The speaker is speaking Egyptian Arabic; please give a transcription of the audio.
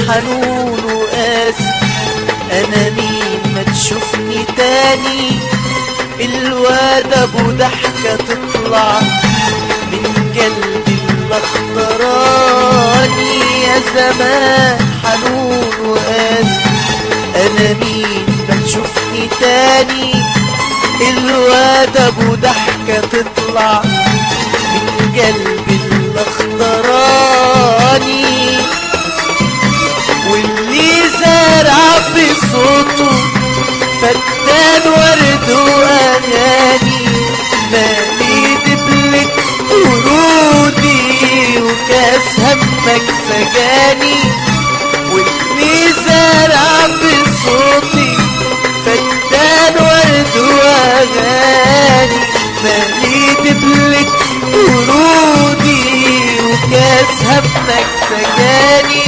حنون وقاسي انا مين ما تشوفني تاني الواد ابو ضحكة تطلع من قلبي الاخضراني يا زمان حنون وقاسي انا مين ما تشوفني تاني الواد ابو ضحكة تطلع من قلبي الاخضراني واللي زرع بصوته فتان ورد واغاني مالي دبلك ورودي وكاس همك سجاني واللي زرع بصوتي فتان ورد واغاني مالي دبلك ورودي وكاس همك سجاني